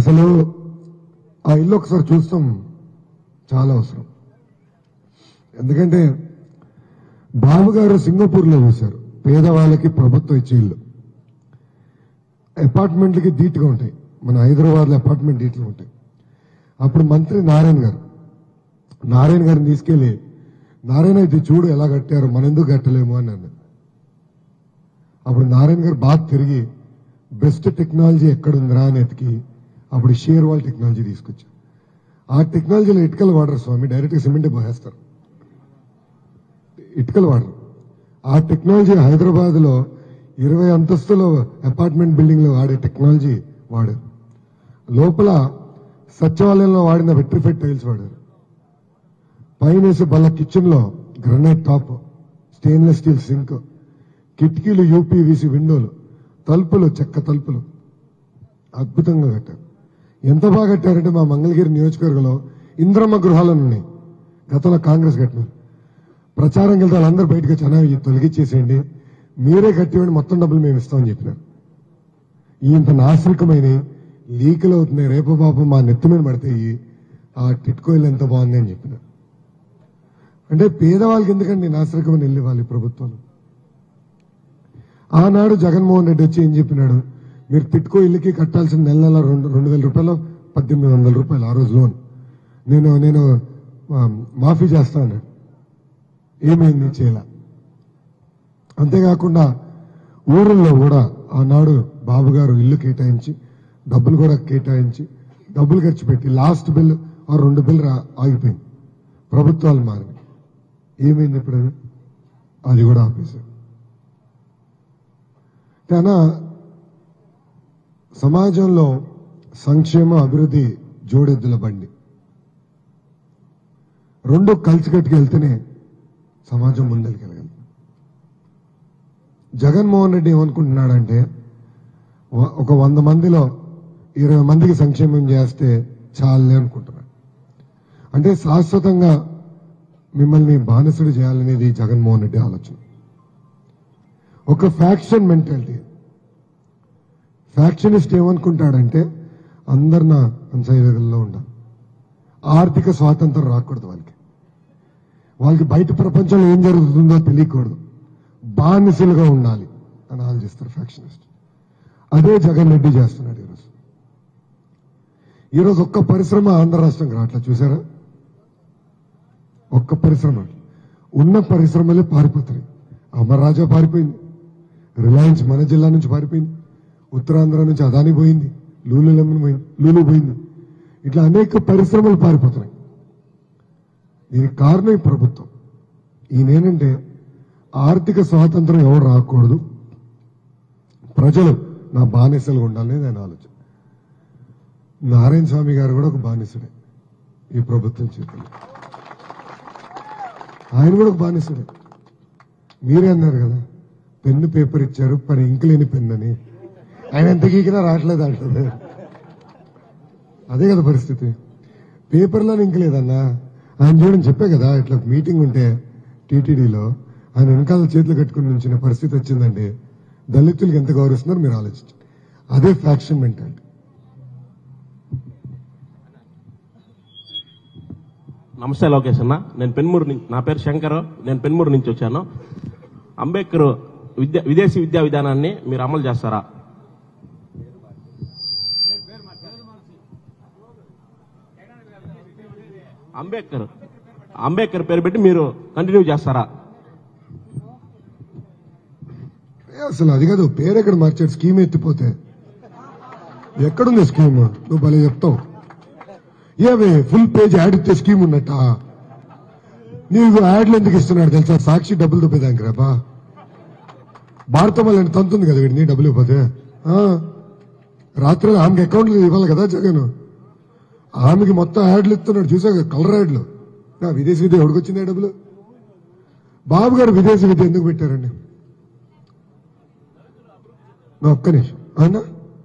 అసలు ఆ ఇల్లు ఒకసారి చూస్తాం చాలా అవసరం ఎందుకంటే బాబు గారు సింగపూర్లో చూశారు పేదవాళ్ళకి ప్రభుత్వం ఇచ్చే ఇల్లు అపార్ట్మెంట్లకి ధీటుగా ఉంటాయి మన హైదరాబాద్లో అపార్ట్మెంట్ ధీటుగా ఉంటాయి అప్పుడు మంత్రి నారాయణ గారు నారాయణ గారిని తీసుకెళ్లి నారాయణ ఇది చూడు ఎలా కట్టారు మనం ఎందుకు కట్టలేము అని అన్నాడు అప్పుడు నారాయణ గారు బాగా తిరిగి బెస్ట్ టెక్నాలజీ ఎక్కడుందిరా అని ఎతికి అప్పుడు షేర్ వాల్ టెక్నాలజీ తీసుకొచ్చారు ఆ టెక్నాలజీలో ఇటుకలు వాడరు స్వామి డైరెక్ట్ సిమెంట్ పోసేస్తారు ఇటుకలు వాడరు ఆ టెక్నాలజీ హైదరాబాద్ లో ఇరవై అంతస్తుల అపార్ట్మెంట్ బిల్డింగ్ లో వాడే టెక్నాలజీ వాడారు లోపల సచివాలయంలో వాడిన వెట్రిఫైడ్ టైల్స్ వాడారు పైన బల్ల కిచెన్ లో granite top stainless steel sink కిటికీలు యూపీవీసీ విండోలు తలుపులు చెక్క తలుపులు అద్భుతంగా కట్టారు ఎంత బాగా కట్టారంటే మా మంగళగిరి నియోజకవర్గంలో ఇంద్రమ్మ గృహాలను ఉన్నాయి గతంలో కాంగ్రెస్ కట్టినారు ప్రచారం వెళ్తే వాళ్ళందరూ బయటకు వచ్చి "అన్నా, ఇది తొలగించేసేయండి మీరే కట్టివ్వండి మొత్తం డబ్బులు మేము ఇస్తామని చెప్పినారు ఇంత నాశరికమైన లీకులు అవుతున్నాయి రేపు పాపం మా నెత్తి మీద పడతాయి ఆ టిట్కోయిల్ ఎంత బాగుంది అని చెప్పినారు అంటే పేదవాళ్ళకి ఎందుకండి నాశరికమైన ఇల్లు ఇవ్వాలి ప్రభుత్వాలు ఆనాడు జగన్మోహన్ రెడ్డి వచ్చి ఏం చెప్పినాడు మీరు తిట్టుకో ఇల్లుకి కట్టాల్సిన నెల నెల రెండు రెండు వేల రూపాయలు పద్దెనిమిది వందల రూపాయలు ఆ రోజు లోన్ నేను నేను ఆ, మాఫీ చేస్తా అన్నాడు ఏమైంది చేయాల అంతేకాకుండా ఊరుల్లో కూడా ఆనాడు బాబు గారు ఇల్లు కేటాయించి డబ్బులు కూడా కేటాయించి డబ్బులు ఖర్చు పెట్టి లాస్ట్ బిల్ ఆ రెండు బిల్ రా ఆగిపోయింది ప్రభుత్వాలు మారినాయి ఏమైంది ఇప్పుడు అది? అది కూడా ఆపేశారు కానీ సమాజంలో సంక్షేమ అభివృద్ధి జోడెద్దుల బండి రెండు కలిసికట్టుకు వెళ్తేనే సమాజం ముందరికెళ్ళగలదు జగన్మోహన్ రెడ్డి ఏమనుకుంటున్నాడంటే వ- ఒక వంద మందిలో ఇరవై మందికి సంక్షేమం చేస్తే చాలే అనుకుంటున్నాడు అంటే శాశ్వతంగా మిమ్మల్ని బానిసడు చేయాలనేది జగన్మోహన్ రెడ్డి ఆలోచన ఒక ఫ్యాక్షన్ మెంటాలిటీ ఫ్యాక్షనిస్ట్ ఏమనుకుంటాడంటే అందరు నా అంశైలో ఉండాలి ఆర్థిక స్వాతంత్రం రాకూడదు వాళ్ళకి వాళ్ళకి బయట ప్రపంచంలో ఏం జరుగుతుందో తెలియకూడదు బానిసలుగా ఉండాలి అని ఆలోచిస్తారు ఫ్యాక్షనిస్ట్ అదే జగన్ రెడ్డి చేస్తున్నాడు ఈరోజు ఈరోజు ఒక్క పరిశ్రమ ఆంధ్ర రాష్ట్రంకి రావట్లా చూసారా ఒక్క పరిశ్రమ ఉన్న పరిశ్రమలే పారిపోతాయి అమర్ రాజా పారిపోయింది రిలయన్స్ మన జిల్లా నుంచి పారిపోయింది ఉత్తరాంధ్ర నుంచి అదాని పోయింది లూలు లెమన్ పోయింది లూలు పోయింది ఇట్లా అనేక పరిశ్రమలు పారిపోతున్నాయి దీనికి కారణం ఈ ప్రభుత్వం ఈయనేంటంటే ఆర్థిక స్వాతంత్రం ఎవరు రాకూడదు ప్రజలు నా బానిసలుగా ఉండాలనేది ఆయన ఆలోచన నారాయణ స్వామి గారు కూడా ఒక బానిసుడే ఈ ప్రభుత్వం చేతులు ఆయన కూడా ఒక బానిసుడే మీరే అన్నారు కదా పెన్ను పేపర్ ఇచ్చారు పని ఇంక లేని పెన్ అని ఆయన ఎంత గీకినా రావట్లేదు అంటుంది అదే కదా పరిస్థితి పేపర్లో ఇంక లేదన్నా ఆయన చూడని చెప్పే కదా ఇట్లా మీటింగ్ ఉంటే టీటీడీలో ఆయన వెనకాల చేతులు కట్టుకుని నుంచిన పరిస్థితి వచ్చిందంటే దళితులకు ఎంత గౌరవిస్తున్నారో మీరు ఆలోచించండి అదే ఫ్యాక్షన్ మెంటాలిటీ నమస్తే లోకేష్ అన్న నేను పెన్మూరు నుంచి నా పేరు శంకర్ నేను పెన్మూరు నుంచి వచ్చాను అంబేద్కర్ విద్య విదేశీ విద్యా విధానాన్ని మీరు అమలు చేస్తారా అంబేద్కర్ అంబేద్కర్ పేరు పెట్టి మీరు కంటిన్యూ చేస్తారా ఏ అసలు అది కాదు పేరు ఎక్కడ మార్చాడు స్కీమ్ ఎత్తిపోతే ఎక్కడుంది స్కీమ్ నువ్వు భలే చెప్తావు ఏవే ఫుల్ పేజ్ యాడ్ ఇచ్చే స్కీమ్ ఉన్నట్ట నీకు యాడ్లు ఎందుకు ఇస్తున్నాడు తెలుసా సాక్షి డబ్బులు దుబ్బేదానికి రాబా భారతం వాళ్ళని తంతుంది కదా వీడిని డబ్బులు ఇవ్వకపోతే ఆ. రాత్రి ఆమెకి అకౌంట్లు ఇవ్వాలి కదా జగన్ ఆమెకి మొత్తం యాడ్లు ఇస్తున్నాడు చూసా కలర్ యాడ్లు నా విదేశీ విద్య ఎవడికొచ్చింది ఆ డబ్బులు బాబు గారు విదేశీ విద్య ఎందుకు పెట్టారండి నా ఒక్క నిమిషం అవునా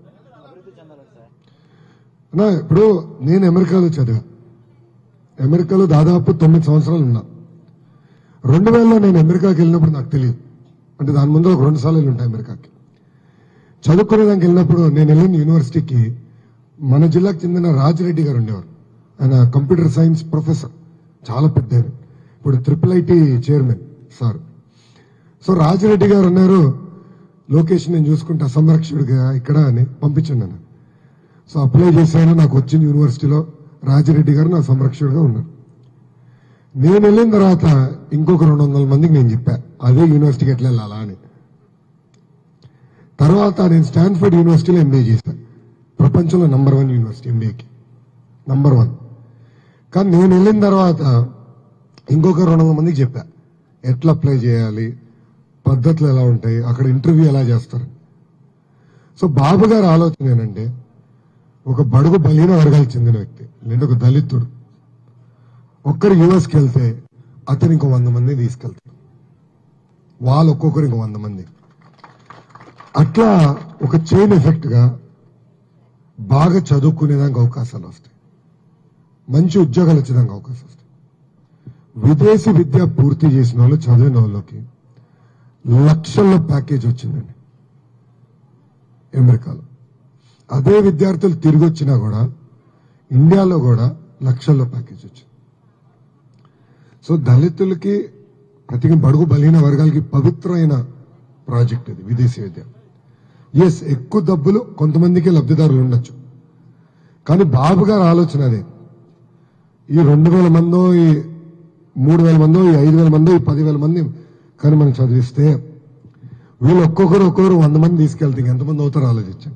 నా ఇప్పుడు నేను అమెరికాలో చదివా అమెరికాలో దాదాపు తొమ్మిది సంవత్సరాలు ఉన్నా రెండు వేలలో నేను అమెరికాకి వెళ్ళినప్పుడు నాకు తెలియదు అంటే దాని ముందు ఒక రెండు సార్లు ఉంటాయి అమెరికాకి చదువుకునేదానికి వెళ్ళినప్పుడు నేను వెళ్ళిన యూనివర్సిటీకి మన జిల్లాకు చెందిన రాజిరెడ్డి గారు ఉండేవారు ఆయన కంప్యూటర్ సైన్స్ ప్రొఫెసర్ చాలా పెద్ద ఆయన. ఇప్పుడు triple IT chairman sir so Rajireddy గారు ఉన్నారు లోకేష్ నేను చూసుకుంటా సంరక్షకుడిగా ఇక్కడ అని పంపించండి అన్న సో అప్లై చేశాను నాకు వచ్చిన యూనివర్సిటీలో రాజిరెడ్డి గారు నా సంరక్షకుడిగా ఉన్నారు నేను వెళ్ళిన తర్వాత ఇంకొక రెండు వందల మందికి నేను చెప్పా అదే యూనివర్సిటీకి ఎట్లా వెళ్ళాలా అని తర్వాత నేను స్టాన్ఫర్డ్ యూనివర్సిటీలో ఎంబీఏ చేశాను ప్రపంచంలో నంబర్ వన్ యూనివర్సిటీ ఎంబీఏకి నంబర్ వన్ కానీ నేను వెళ్ళిన తర్వాత ఇంకొక రెండు వందల మందికి చెప్పా ఎట్లా అప్లై చేయాలి పద్ధతులు ఎలా ఉంటాయి అక్కడ ఇంటర్వ్యూ ఎలా చేస్తారు సో బాబు గారి ఆలోచన ఏంటంటే ఒక బడుగు బలహీన వర్గాలకు చెందిన వ్యక్తి లేదా ఒక దళితుడు ఒక్కరు యుఎస్కి వెళ్తే అతను ఇంకో వంద మంది తీసుకెళ్తాడు వాళ్ళు ఒక్కొక్కరు ఇంకో వంద మంది అట్లా ఒక చైన్ ఎఫెక్ట్ గా బాగా చదువుకునేదానికి అవకాశాలు వస్తాయి మంచి ఉద్యోగాలు వచ్చేదానికి అవకాశం వస్తాయి విదేశీ విద్య పూర్తి చేసిన వాళ్ళు చదివిన వాళ్ళకి లక్షల్లో ప్యాకేజ్ వచ్చిందండి అమెరికాలో అదే విద్యార్థులు తిరిగి వచ్చినా కూడా ఇండియాలో కూడా లక్షల్లో ప్యాకేజ్ వచ్చింది సో దళితులకి ప్రతి బడుగు బలహీన వర్గాలకి పవిత్రమైన ప్రాజెక్ట్ ఇది విదేశీ విద్య ఎస్ ఎక్కువ డబ్బులు కొంతమందికి లబ్ధిదారులు ఉండొచ్చు కానీ బాబు గారి ఆలోచన అదే ఈ రెండు వేల మందో ఈ మూడు వేల మందో ఈ ఐదు వేల మందో ఈ పదివేల మంది కానీ మనం చదివిస్తే వీళ్ళు ఒక్కొక్కరు ఒక్కొక్కరు వంద మంది తీసుకెళ్తే ఇంక ఎంతమంది అవుతారో ఆలోచించండి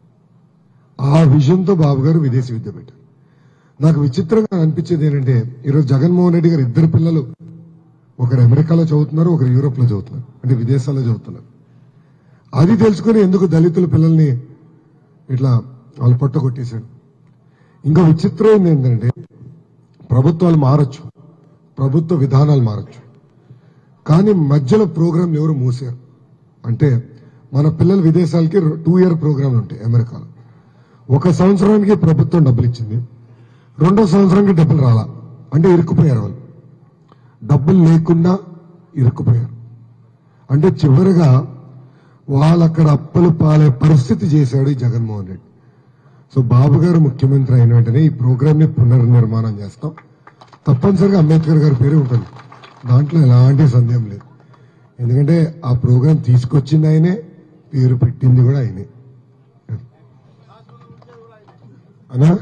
ఆ విజన్తో బాబు గారు విదేశీ విద్య పెట్టారు నాకు విచిత్రంగా అనిపించేది ఏంటంటే ఈరోజు జగన్మోహన్ రెడ్డి గారు ఇద్దరు పిల్లలు ఒకరు అమెరికాలో చదువుతున్నారు ఒకరు యూరోప్ లో చదువుతున్నారు అంటే విదేశాల్లో చదువుతున్నారు అది తెలుసుకుని ఎందుకు దళితుల పిల్లల్ని ఇట్లా వాళ్ళు పొట్ట కొట్టేశాడు ఇంకా విచిత్రం ఏంటంటే ప్రభుత్వాలు మారచ్చు ప్రభుత్వ విధానాలు మారచ్చు కానీ మధ్యలో ప్రోగ్రాంలు ఎవరు మూసారు అంటే మన పిల్లలు విదేశాలకి టూ ఇయర్ ప్రోగ్రాంలు ఉంటాయి అమెరికాలో ఒక సంవత్సరానికి ప్రభుత్వం డబ్బులు ఇచ్చింది రెండో సంవత్సరానికి డబ్బులు రాలా అంటే ఇరుక్కుపోయారు వాళ్ళు డబ్బులు లేకుండా ఇరుక్కుపోయారు అంటే చివరిగా వాళ్ళు అక్కడ అప్పులు పాలే పరిస్థితి చేశాడు ఈ జగన్మోహన్ రెడ్డి సో బాబు గారు ముఖ్యమంత్రి అయిన వెంటనే ఈ ప్రోగ్రామ్ ని పునర్నిర్మాణం చేస్తాం తప్పనిసరిగా అంబేద్కర్ గారి పేరు ఉంటుంది దాంట్లో ఎలాంటి సందేహం లేదు ఎందుకంటే ఆ ప్రోగ్రాం తీసుకొచ్చింది ఆయనే పేరు పెట్టింది కూడా ఆయనే అనా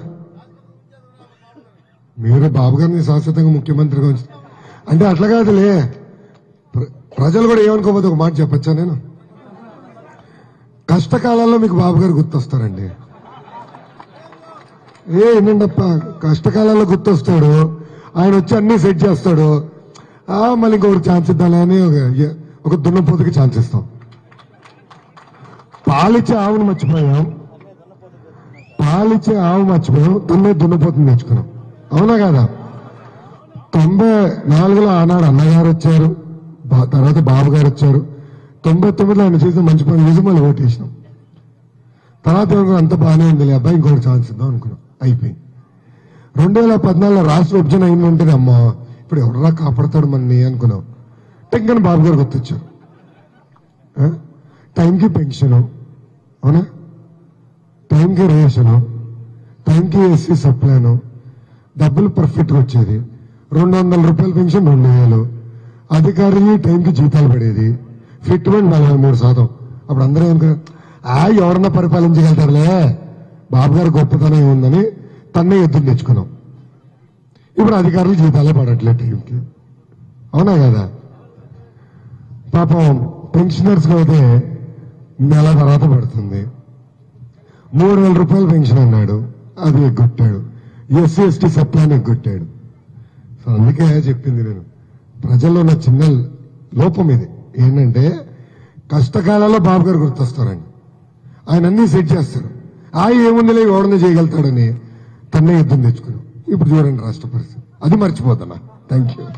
మీరు బాబు గారిని శాశ్వతంగా ముఖ్యమంత్రిగా ఉంచు అంటే అట్లా కాదులే ప్ర- ప్రజలు కూడా ఏమనుకోకపోతే ఒక మాట చెప్పచ్చా నేను కష్టకాలాల్లో మీకు బాబు గారు గుర్తొస్తారండి ఏ ఏంటప్ప కష్టకాలాల్లో గుర్తొస్తాడు ఆయన వచ్చి అన్ని సెట్ చేస్తాడు ఆ మళ్ళీ ఇంకొకటి ఛాన్స్ ఇద్దాలే అని ఒక- ఒక దున్నపోతుకి ఛాన్స్ ఇస్తాం పాలిచ్చే ఆవును మర్చిపోయాం పాలిచ్చే ఆవు మర్చిపోయాం దున్నే దున్నపోతుని తెచ్చుకున్నాం అవునా కదా తొంభై నాలుగులో ఆనాడు అన్నగారు వచ్చారు బా- తర్వాత బాబు గారు వచ్చారు తొంభై తొమ్మిదిలో ఆయన చేసిన మంచి పని చేసి మళ్ళీ ఓటేసినాం తర్వాత ఏమనుకున్నాం, అంత బాగానే ఉంది అబ్బాయి ఇంకొకటి ఛాన్స్ ఇద్దాం అనుకున్నాం అయిపోయింది రెండు వేల పద్నాలుగులో రాష్ట్ర విభజన అయిందంటేనే అమ్మా ఇప్పుడు ఎవడరా కాపాడతాడు మనని అనుకున్నాం టెంకన్ బాబు గారు గుర్తొచ్చారు ఆ? టైంకి పెన్షన్ అవునా టైంకి రేషన్ టైంకి ఎస్సీ సప్లైను డబ్బులు పర్ఫెక్ట్ గా వచ్చేది రెండు వందల రూపాయల పెన్షన్ రెండు వేలు అధికారులు టైంకి జీతాలు పడేది ఫిట్మెంట్ నలభై మూడు శాతం అప్పుడు అందరూ ఏమనుకున్నారు ఆ ఎవరన్నా పరిపాలించగలుగుతారులే బాబు గారు గొప్పతనం ఏముందని తన్నే ఎద్దులు తెచ్చుకున్నాం ఇప్పుడు అధికారులు జీతాలే పడట్లేదు టైంకి అవునా కదా పాపం పెన్షనర్స్ అయితే నెల తర్వాత పడుతుంది మూడు వేల రూపాయలు పెన్షన్ అన్నాడు అది ఎగ్గొట్టాడు ఎస్సీ ఎస్టీ సప్లాన్ ఎగ్గొట్టాడు సో అందుకే చెప్పింది నేను ప్రజల్లో ఉన్న చిన్న లోపం ఇది ఏంటంటే కష్టకాలంలో బాబు గారు గుర్తొస్తారండి ఆయన అన్ని సెట్ చేస్తారు ఆ ఏముందిలే ఎవడన్నా చేయగలుగుతాడని తన్నే యుద్ధం తెచ్చుకున్నాం ఇప్పుడు చూడండి రాష్ట్ర పరిస్థితి అది మర్చిపోతున్నా థ్యాంక్ యూ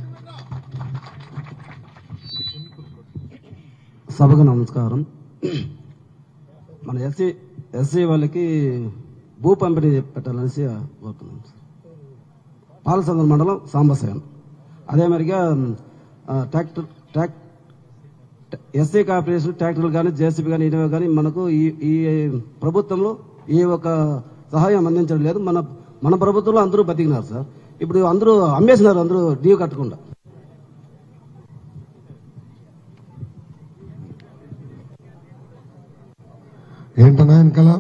సభకు నమస్కారం మన ఎస్సీ ఎస్సీ వాళ్ళకి భూ పంపిణీ పెట్టాలనేసి కోరుతున్నాం పాలసంద్ర మండలం సాంబశయన్ అదే మరిగా ఆ, ట్రాక్టర్ ట్రాక్ ఎస్సీ కార్పొరేషన్ ట్రాక్టర్లు కానీ జేసీబీ కానీ ఇనోవా కానీ మనకు ఈ ఈ ప్రభుత్వంలో ఈ ఒక సహాయం అందించడం లేదు మన మన ప్రభుత్వంలో అందరూ బతికినారు సార్ ఇప్పుడు అందరూ అమ్మేసినారు అందరూ డ్యూ కట్టకుండా ఏంటన్నా వెనకాల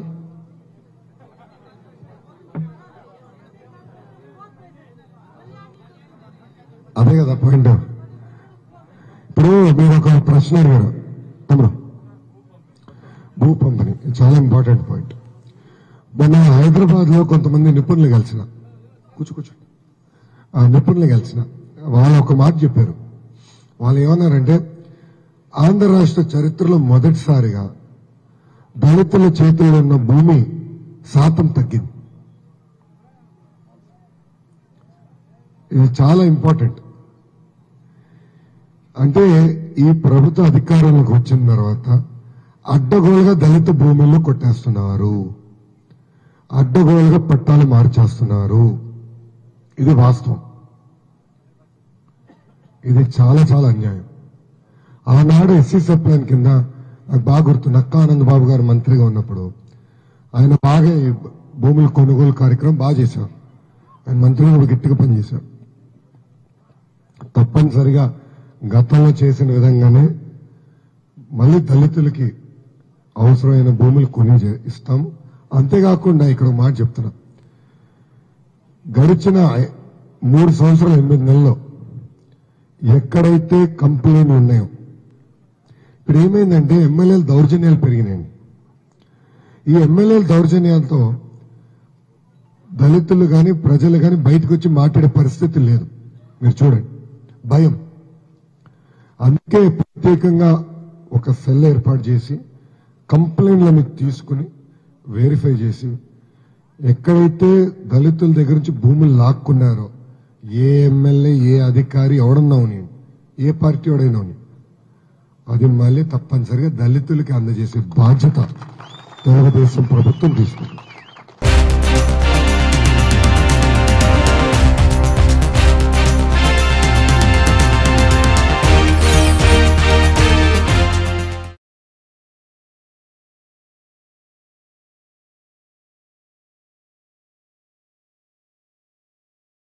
అదే కదా పాయింట్ ఇప్పుడు మీరు ఒక ప్రశ్న అడిగారు తమ్ముడు భూ పంపిణీ ఇది చాలా ఇంపార్టెంట్ పాయింట్ మొన్న హైదరాబాద్ లో కొంతమంది నిపుణులు కలిసిన కూర్చో కూర్చో ఆ నిపుణులు కలిసిన వాళ్ళు ఒక మాట చెప్పారు వాళ్ళు ఏమన్నారంటే ఆంధ్ర రాష్ట్ర చరిత్రలో మొదటిసారిగా దళితుల చేతుల్లో ఉన్న భూమి శాతం తగ్గింది ఇది చాలా ఇంపార్టెంట్ అంటే ఈ ప్రభుత్వ అధికారంలోకి వచ్చిన తర్వాత అడ్డగోలుగా దళిత భూముల్లో కొట్టేస్తున్నారు అడ్డగోలుగా పట్టాలు మార్చేస్తున్నారు ఇది వాస్తవం ఇది చాలా చాలా అన్యాయం ఆనాడు ఎస్సీ సప్లాన్ కింద నాకు బాగా గుర్తు నక్కా ఆనంద్ బాబు గారు మంత్రిగా ఉన్నప్పుడు ఆయన బాగా ఈ భూముల కొనుగోలు కార్యక్రమం బాగా చేశారు ఆయన మంత్రిగా కూడా గట్టిగా పనిచేశారు తప్పనిసరిగా గతంలో చేసిన విధంగానే మళ్ళీ దళితులకి అవసరమైన భూములు కొని చే- ఇస్తాం అంతేకాకుండా ఇక్కడ ఒక మాట చెప్తున్నా గడిచిన ఐ- మూడు సంవత్సరాల ఎనిమిది నెలల్లో ఎక్కడైతే కంపెనీలు ఉన్నాయో ఇప్పుడు ఏమైందంటే ఎమ్మెల్యేల దౌర్జన్యాలు పెరిగినాయండి ఈ ఎమ్మెల్యేల దౌర్జన్యాలతో దళితులు కానీ ప్రజలు కానీ బయటకు వచ్చి మాట్లాడే పరిస్థితి లేదు మీరు చూడండి భయం అందుకే ప్రత్యేకంగా ఒక సెల్ ఏర్పాటు చేసి కంప్లైంట్లను తీసుకుని వెరిఫై చేసి ఎక్కడైతే దళితుల దగ్గర నుంచి భూములు లాక్కున్నారో ఏ ఎమ్మెల్యే ఏ అధికారి ఎవడన్నా ఉని ఏ పార్టీ ఎవడైనా ఉని అది మళ్ళీ తప్పనిసరిగా దళితులకి అందజేసే బాధ్యత తెలుగుదేశం ప్రభుత్వం తీసుకుంది